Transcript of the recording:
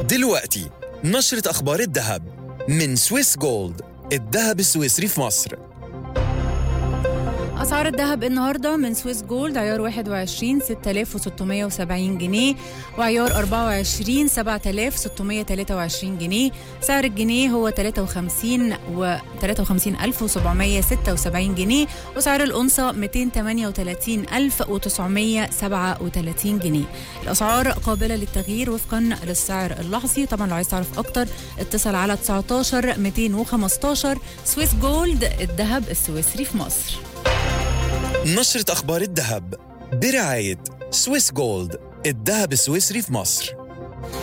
دلوقتي نشرة أخبار الذهب من سويس جولد الذهب السويسري في مصر أسعار الذهب النهاردة من سويس جولد عيار 21 6670 جنيه وعيار 24 7623 جنيه سعر الجنيه هو 53 و 53776 جنيه وسعر الأنصة 238937 جنيه الأسعار قابلة للتغيير وفقا للسعر اللحظي طبعا لو عايز تعرف أكتر اتصل على 19 215 سويس جولد الذهب السويسري في مصر نشرة أخبار الذهب برعاية سويس جولد الذهب السويسري في مصر